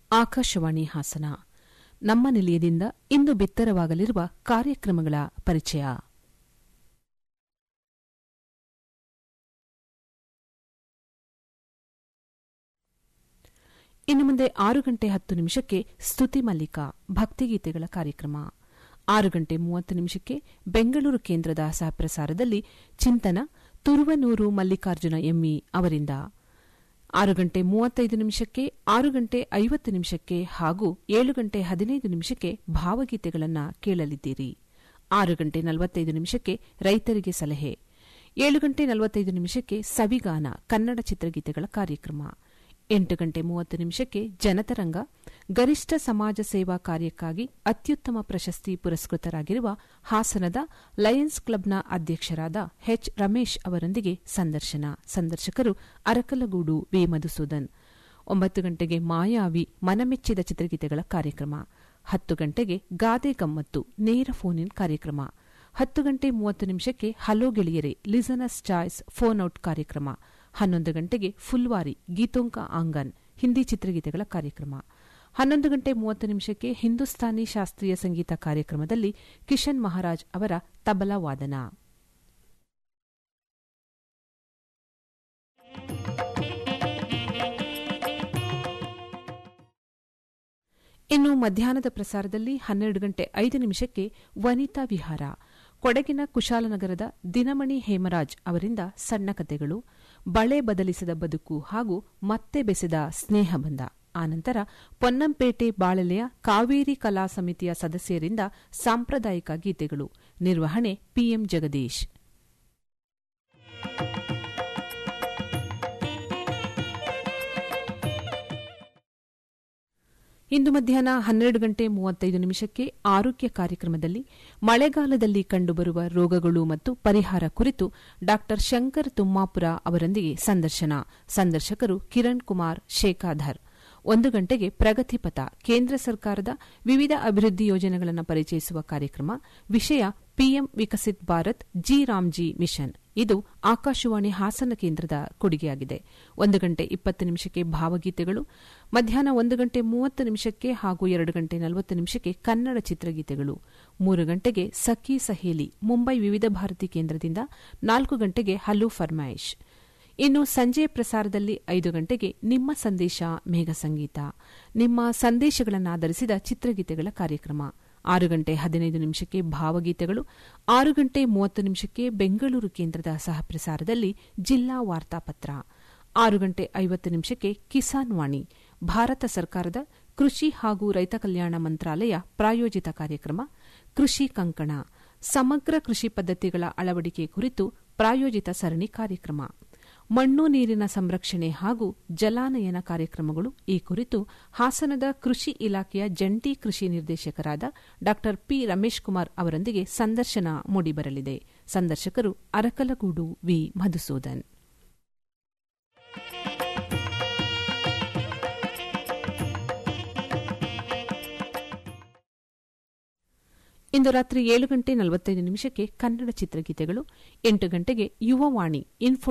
ಆಕಾಶವಾಣಿ ಹಾಸನ ನಮ್ಮ ನಿಲಯದಿಂದ ಇಂದು ಬಿತ್ತರವಾಗಲಿರುವ ಕಾರ್ಯಕ್ರಮಗಳ ಪರಿಚಯ ಇನ್ನು ಮುಂದೆ ಆರು ಗಂಟೆ ಹತ್ತು ನಿಮಿಷಕ್ಕೆ ಸ್ತುತಿ ಮಲ್ಲಿಕಾ ಭಕ್ತಿಗೀತೆಗಳ ಕಾರ್ಯಕ್ರಮ ಆರು ಗಂಟೆ ಮೂವತ್ತು ನಿಮಿಷಕ್ಕೆ ಬೆಂಗಳೂರು ಕೇಂದ್ರದ ಸಹಪ್ರಸಾರದಲ್ಲಿ ಚಿಂತನ ತುರುವನೂರು ಮಲ್ಲಿಕಾರ್ಜುನ ಎಮ್ಮಿ ಅವರಿಂದ ಆರು ಗಂಟೆ ಮೂವತ್ತೈದು ನಿಮಿಷಕ್ಕೆ ಆರು ಗಂಟೆ ಐವತ್ತು ನಿಮಿಷಕ್ಕೆ ಹಾಗೂ ಏಳು ಗಂಟೆ ಹದಿನೈದು ನಿಮಿಷಕ್ಕೆ ಭಾವಗೀತೆಗಳನ್ನು ಕೇಳಲಿದ್ದೀರಿ ಆರು ಗಂಟೆ ನಲವತ್ತೈದು ನಿಮಿಷಕ್ಕೆ ರೈತರಿಗೆ ಸಲಹೆ ಏಳು ಗಂಟೆ ನಲವತ್ತೈದು ನಿಮಿಷಕ್ಕೆ ಸವಿಗಾನ ಕನ್ನಡ ಚಿತ್ರಗೀತೆಗಳ ಕಾರ್ಯಕ್ರಮ ಎಂಟು ಗಂಟೆ ಮೂವತ್ತು ನಿಮಿಷಕ್ಕೆ ಜನತರಂಗ ಗರಿಷ್ಠ ಸಮಾಜ ಸೇವಾ ಕಾರ್ಯಕ್ಕಾಗಿ ಅತ್ಯುತ್ತಮ ಪ್ರಶಸ್ತಿ ಪುರಸ್ಕೃತರಾಗಿರುವ ಹಾಸನದ ಲಯನ್ಸ್ ಕ್ಲಬ್ನ ಅಧ್ಯಕ್ಷರಾದ ಎಚ್ ರಮೇಶ್ ಅವರೊಂದಿಗೆ ಸಂದರ್ಶನ ಸಂದರ್ಶಕರು ಅರಕಲಗೂಡು ವಿ ಮಧುಸೂದನ್ ಒಂಬತ್ತು ಗಂಟೆಗೆ ಮಾಯಾವಿ ಮನಮೆಚ್ಚಿದ ಚಿತ್ರಗೀತೆಗಳ ಕಾರ್ಯಕ್ರಮ ಹತ್ತು ಗಂಟೆಗೆ ಗಾದೆ ಗಮ್ಮತ್ತು ನೇರ ಫೋನ್ ಇನ್ ಕಾರ್ಯಕ್ರಮ ಹತ್ತು ಗಂಟೆ ಮೂವತ್ತು ನಿಮಿಷಕ್ಕೆ ಹಲೋ ಗೆಳೆಯರೆ ಲಿಸನರ್ಸ್ ಚಾಯ್ಸ್ ಫೋನ್ ಔಟ್ ಕಾರ್ಯಕ್ರಮ ಹನ್ನೊಂದು ಗಂಟೆಗೆ ಫುಲ್ವಾರಿ ಗೀತೋಂಕ ಆಂಗನ್ ಹಿಂದಿ ಚಿತ್ರಗೀತೆಗಳ ಕಾರ್ಯಕ್ರಮ ಹನ್ನೊಂದು ಗಂಟೆ ಮೂವತ್ತು ನಿಮಿಷಕ್ಕೆ ಹಿಂದೂಸ್ತಾನಿ ಶಾಸ್ತ್ರೀಯ ಸಂಗೀತ ಕಾರ್ಯಕ್ರಮದಲ್ಲಿ ಕಿಶನ್ ಮಹಾರಾಜ್ ಅವರ ತಬಲಾ ವಾದನ ಇನ್ನು ಮಧ್ಯಾಹ್ನದ ಪ್ರಸಾರದಲ್ಲಿ ಹನ್ನೆರಡು ಗಂಟೆ ಐದು ನಿಮಿಷಕ್ಕೆ ವನಿತಾ ವಿಹಾರ ಕೊಡಗಿನ ಕುಶಾಲನಗರದ ದಿನಮಣಿ ಹೇಮರಾಜ್ ಅವರಿಂದ ಸಣ್ಣ ಕತೆಗಳು ಬಳೆ ಬದಲಿಸಿದ ಬದುಕು ಹಾಗೂ ಮತ್ತೆ ಬೆಸೆದ ಸ್ನೇಹಬಂಧ ಆನಂತರ ಪೊನ್ನಂಪೇಟೆ ಬಾಳೆಲೆಯ ಕಾವೇರಿ ಕಲಾ ಸಮಿತಿಯ ಸದಸ್ಯರಿಂದ ಸಾಂಪ್ರದಾಯಿಕ ಗೀತೆಗಳು ನಿರ್ವಹಣೆ ಪಿಎಂ ಜಗದೀಶ್ ಇಂದು ಮಧ್ಯಾಹ್ನ ಹನ್ನೆರಡು ಗಂಟೆ ಮೂವತ್ತೈದು ನಿಮಿಷಕ್ಕೆ ಆರೋಗ್ಯ ಕಾರ್ಯಕ್ರಮದಲ್ಲಿ ಮಳೆಗಾಲದಲ್ಲಿ ಕಂಡುಬರುವ ರೋಗಗಳು ಮತ್ತು ಪರಿಹಾರ ಕುರಿತು ಡಾ ಶಂಕರ್ ತುಮ್ಮಾಪುರ ಅವರೊಂದಿಗೆ ಸಂದರ್ಶನ ಸಂದರ್ಶಕರು ಕಿರಣ್ ಕುಮಾರ್ ಶೇಖಾಧರ್ ಒಂದು ಗಂಟೆಗೆ ಪ್ರಗತಿಪಥ ಕೇಂದ್ರ ಸರ್ಕಾರದ ವಿವಿಧ ಅಭಿವೃದ್ಧಿ ಯೋಜನೆಗಳನ್ನು ಪರಿಚಯಿಸುವ ಕಾರ್ಯಕ್ರಮ ವಿಷಯ PM Viksit Bharat G RAM G mission ಇದು ಆಕಾಶವಾಣಿ ಹಾಸನ ಕೇಂದ್ರದ ಕೊಡುಗೆಯಾಗಿದೆ ಒಂದು ಗಂಟೆ ಇಪ್ಪತ್ತು ನಿಮಿಷಕ್ಕೆ ಭಾವಗೀತೆಗಳು ಮಧ್ಯಾಹ್ನ ಒಂದು ಗಂಟೆ ಮೂವತ್ತು ನಿಮಿಷಕ್ಕೆ ಹಾಗೂ ಎರಡು ಗಂಟೆ ನಲವತ್ತು ನಿಮಿಷಕ್ಕೆ ಕನ್ನಡ ಚಿತ್ರಗೀತೆಗಳು ಮೂರು ಗಂಟೆಗೆ ಸಖಿ ಸಹೇಲಿ ಮುಂಬೈ ವಿವಿಧ ಭಾರತಿ ಕೇಂದ್ರದಿಂದ ನಾಲ್ಕು ಗಂಟೆಗೆ ಹಲೋ ಫರ್ಮಾಯಿಶ್ ಇನ್ನು ಸಂಜೆ ಪ್ರಸಾರದಲ್ಲಿ ಐದು ಗಂಟೆಗೆ ನಿಮ್ಮ ಸಂದೇಶ ಮೇಘ ಸಂಗೀತ ನಿಮ್ಮ ಸಂದೇಶಗಳನ್ನಾಧರಿಸಿದ ಚಿತ್ರಗೀತೆಗಳ ಕಾರ್ಯಕ್ರಮ ಆರು ಗಂಟೆ ಹದಿನೈದು ನಿಮಿಷಕ್ಕೆ ಭಾವಗೀತೆಗಳು ಆರು ಗಂಟೆ ಮೂವತ್ತು ನಿಮಿಷಕ್ಕೆ ಬೆಂಗಳೂರು ಕೇಂದ್ರದ ಸಹಪ್ರಸಾರದಲ್ಲಿ ಜಿಲ್ಲಾ ವಾರ್ತಾಪತ್ರ ಆರು ಗಂಟೆ ಐವತ್ತು ನಿಮಿಷಕ್ಕೆ ಕಿಸಾನ್ ವಾಣಿ ಭಾರತ ಸರ್ಕಾರದ ಕೃಷಿ ಹಾಗೂ ರೈತ ಕಲ್ಯಾಣ ಮಂತ್ರಾಲಯ ಪ್ರಾಯೋಜಿತ ಕಾರ್ಯಕ್ರಮ ಕೃಷಿ ಕಂಕಣ ಸಮಗ್ರ ಕೃಷಿ ಪದ್ಧತಿಗಳ ಅಳವಡಿಕೆ ಕುರಿತು ಪ್ರಾಯೋಜಿತ ಸರಣಿ ಕಾರ್ಯಕ್ರಮ ಮಣ್ಣು ನೀರಿನ ಸಂರಕ್ಷಣೆ ಹಾಗೂ ಜಲಾನಯನ ಕಾರ್ಯಕ್ರಮಗಳು ಈ ಕುರಿತು ಹಾಸನದ ಕೃಷಿ ಇಲಾಖೆಯ ಜಂಟಿ ಕೃಷಿ ನಿರ್ದೇಶಕರಾದ ಡಾ ಪಿ ರಮೇಶ್ ಕುಮಾರ್ ಅವರೊಂದಿಗೆ ಸಂದರ್ಶನ ಮೂಡಿಬರಲಿದೆ ಸಂದರ್ಶಕರು ಅರಕಲಗೂಡು ವಿ ಮಧುಸೂದನ್ ಇಂದು ರಾತ್ರಿ ಏಳು ಗಂಟೆ ನಲವತ್ತೈದು ನಿಮಿಷಕ್ಕೆ ಕನ್ನಡ ಚಿತ್ರಗೀತೆಗಳು ಎಂಟು ಗಂಟೆಗೆ ಯುವವಾಣಿ ಇನ್ಫೋ